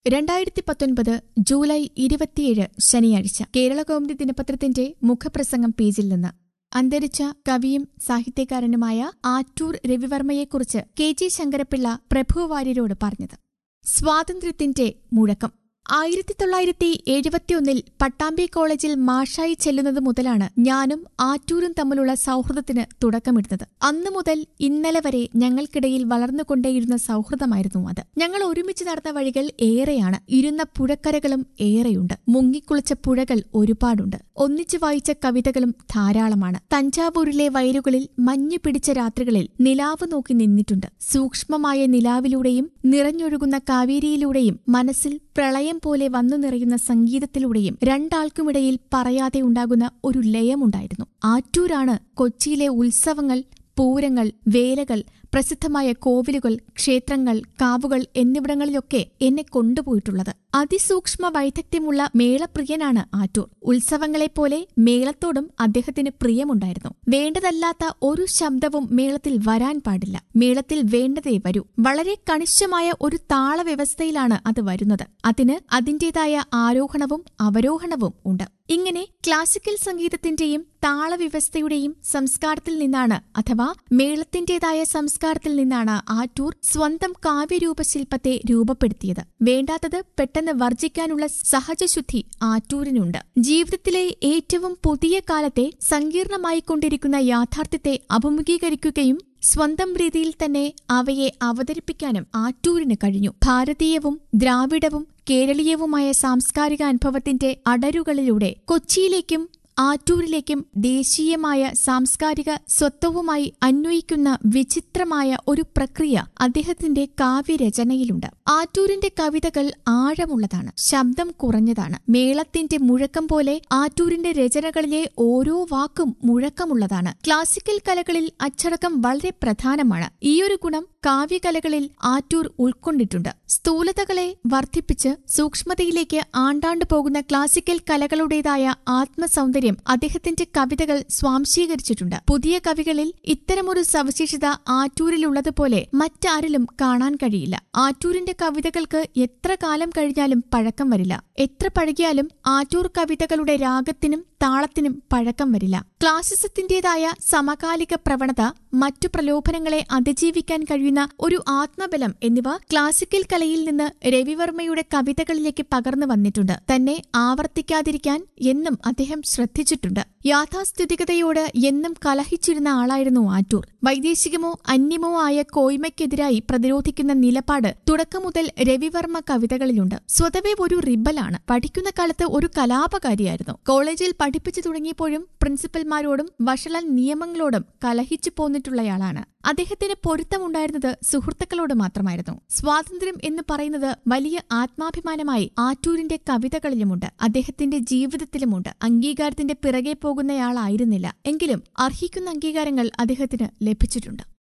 രണ്ടായിരത്തി പത്തൊൻപത് ജൂലൈ ഇരുപത്തിയേഴ് ശനിയാഴ്ച കേരളകൗമുദി ദിനപത്രത്തിന്റെ മുഖപ്രസംഗം പേജിൽ നിന്ന് അന്തരിച്ച കവിയും സാഹിത്യകാരനുമായ ആറ്റൂർ രവിവർമ്മയെക്കുറിച്ച് കെ ജി ശങ്കരപ്പിള്ള പ്രഭു വാര്യരോട് പറഞ്ഞത് സ്വാതന്ത്ര്യത്തിന്റെ മുഴക്കം ആയിരത്തി തൊള്ളായിരത്തി എഴുപത്തിയൊന്നിൽ പട്ടാമ്പി കോളേജിൽ മാഷായി ചെല്ലുന്നത് മുതലാണ് ഞാനും ആറ്റൂരും തമ്മിലുള്ള സൗഹൃദത്തിന് തുടക്കമിടുന്നത് അന്നു മുതൽ ഇന്നലെ വരെ ഞങ്ങൾക്കിടയിൽ വളർന്നുകൊണ്ടേയിരുന്ന സൗഹൃദമായിരുന്നു അത് ഞങ്ങൾ ഒരുമിച്ച് നടന്ന വഴികൾ ഏറെയാണ് ഇരുന്ന പുഴക്കരകളും ഏറെയുണ്ട് മുങ്ങിക്കുളിച്ച പുഴകൾ ഒരുപാടുണ്ട് ഒന്നിച്ചു വായിച്ച കവിതകളും ധാരാളമാണ് തഞ്ചാവൂരിലെ വയലുകളിൽ മഞ്ഞു പിടിച്ച രാത്രികളിൽ നിലാവ് നോക്കി നിന്നിട്ടുണ്ട് സൂക്ഷ്മമായ നിലാവിലൂടെയും നിറഞ്ഞൊഴുകുന്ന കാവേരിയിലൂടെയും മനസ്സിൽ പ്രളയം പോലെ വന്നു നിറയുന്ന സംഗീതത്തിലൂടെയും രണ്ടാൾക്കുമിടയിൽ പറയാതെ ഉണ്ടാകുന്ന ഒരു ലയമുണ്ടായിരുന്നു ആറ്റൂരാണ് കൊച്ചിയിലെ ഉത്സവങ്ങൾ പൂരങ്ങൾ വേലകൾ പ്രസിദ്ധമായ കോവിലുകൾ ക്ഷേത്രങ്ങൾ കാവുകൾ എന്നിവിടങ്ങളിലൊക്കെ എന്നെ കൊണ്ടുപോയിട്ടുള്ളത് അതിസൂക്ഷ്മ വൈദഗ്ധ്യമുള്ള മേളപ്രിയനാണ് ആറ്റൂർ ഉത്സവങ്ങളെപ്പോലെ മേളത്തോടും അദ്ദേഹത്തിന് പ്രിയമുണ്ടായിരുന്നു വേണ്ടതല്ലാത്ത ഒരു ശബ്ദവും മേളത്തിൽ വരാൻ പാടില്ല മേളത്തിൽ വേണ്ടതേ വരൂ വളരെ കണിശമായ ഒരു താളവ്യവസ്ഥയിലാണ് അത് വരുന്നത് അതിന് അതിന്റേതായ ആരോഹണവും അവരോഹണവും ഉണ്ട് ഇങ്ങനെ ക്ലാസിക്കൽ സംഗീതത്തിന്റെയും താളവ്യവസ്ഥയുടെയും സംസ്കാരത്തിൽ നിന്നാണ് അഥവാ മേളത്തിന്റേതായ സംസ്കാരത്തിൽ നിന്നാണ് ആറ്റൂർ സ്വന്തം കാവ്യരൂപശില്പത്തെ രൂപപ്പെടുത്തിയത് വേണ്ടാത്തത് പെട്ടെന്ന് വർജിക്കാനുള്ള സഹജശുദ്ധി ആറ്റൂരിനുണ്ട് ജീവിതത്തിലെ ഏറ്റവും പുതിയ കാലത്തെ സങ്കീർണമായിക്കൊണ്ടിരിക്കുന്ന യാഥാർത്ഥ്യത്തെ അഭിമുഖീകരിക്കുകയും സ്വന്തം രീതിയിൽ തന്നെ അവയെ അവതരിപ്പിക്കാനും ആറ്റൂരിന് കഴിഞ്ഞു ഭാരതീയവും ദ്രാവിഡവും കേരളീയവുമായ സാംസ്കാരിക അനുഭവത്തിന്റെ അടരുകളിലൂടെ കൊച്ചിയിലേക്കും ആറ്റൂരിലേക്കും ദേശീയമായ സാംസ്കാരിക സ്വത്വവുമായി അന്വയിക്കുന്ന വിചിത്രമായ ഒരു പ്രക്രിയ അദ്ദേഹത്തിന്റെ കാവ്യരചനയിലുണ്ട് ആറ്റൂരിന്റെ കവിതകൾ ആഴമുള്ളതാണ് ശബ്ദം കുറഞ്ഞതാണ് മേളത്തിന്റെ മുഴക്കം പോലെ ആറ്റൂരിന്റെ രചനകളിലെ ഓരോ വാക്കും മുഴക്കമുള്ളതാണ് ക്ലാസിക്കൽ കലകളിൽ അച്ചടക്കം വളരെ പ്രധാനമാണ് ഈയൊരു ഗുണം കാവ്യകലകളിൽ ആറ്റൂർ ഉൾക്കൊണ്ടിട്ടുണ്ട് സ്ഥൂലതകളെ വർദ്ധിപ്പിച്ച് സൂക്ഷ്മതയിലേക്ക് ആണ്ടാണ്ടു പോകുന്ന ക്ലാസിക്കൽ കലകളുടേതായ ആത്മസൗന്ദര്യം അദ്ദേഹത്തിന്റെ കവിതകൾ സ്വാംശീകരിച്ചിട്ടുണ്ട് പുതിയ കവികളിൽ ഇത്തരമൊരു സവിശേഷത ആറ്റൂരിലുള്ളതുപോലെ മറ്റാരിലും കാണാൻ കഴിയില്ല ആറ്റൂരിന്റെ കവിതകൾക്ക് എത്ര കാലം കഴിഞ്ഞാലും പഴക്കം വരില്ല എത്ര പഴകിയാലും ആറ്റൂർ കവിതകളുടെ രാഗത്തിനും താളത്തിനും പഴക്കം വരില്ല ക്ലാസിസത്തിന്റേതായ സമകാലിക പ്രവണത മറ്റു പ്രലോഭനങ്ങളെ അതിജീവിക്കാൻ കഴിയുന്ന ഒരു ആത്മബലം എന്നിവ ക്ലാസിക്കൽ കലയിൽ നിന്ന് രവിവർമ്മയുടെ കവിതകളിലേക്ക് പകർന്നു വന്നിട്ടുണ്ട് തന്നെ ആവർത്തിക്കാതിരിക്കാൻ എന്നും അദ്ദേഹം ശ്രദ്ധിച്ചിട്ടുണ്ട് യാഥാസ്ഥിതികതയോട് എന്നും കലഹിച്ചിരുന്ന ആളായിരുന്നു ആറ്റൂർ വൈദേശികമോ അന്യമോ ആയ കോയ്മയ്ക്കെതിരായി പ്രതിരോധിക്കുന്ന നിലപാട് തുടക്കം മുതൽ രവിവർമ്മ കവിതകളിലുണ്ട് സ്വതവേ ഒരു റിബലാണ് പഠിക്കുന്ന കാലത്ത് ഒരു കലാപകാരിയായിരുന്നു കോളേജിൽ പഠിപ്പിച്ചു തുടങ്ങിയപ്പോഴും പ്രിൻസിപ്പൽമാരോടും വഷളൻ നിയമങ്ങളോടും കലഹിച്ചു പോന്നിട്ടുള്ളയാളാണ് അദ്ദേഹത്തിന് പൊരുത്തമുണ്ടായിരുന്നത് സുഹൃത്തുക്കളോട് മാത്രമായിരുന്നു സ്വാതന്ത്ര്യം എന്ന് പറയുന്നത് വലിയ ആത്മാഭിമാനമായി ആറ്റൂരിന്റെ കവിതകളിലുമുണ്ട് അദ്ദേഹത്തിന്റെ ജീവിതത്തിലുമുണ്ട് അംഗീകാരത്തിന്റെ പിറകെ പോകുന്നയാളായിരുന്നില്ല എങ്കിലും അർഹിക്കുന്ന അംഗീകാരങ്ങൾ അദ്ദേഹത്തിന് ലഭിച്ചിട്ടുണ്ട്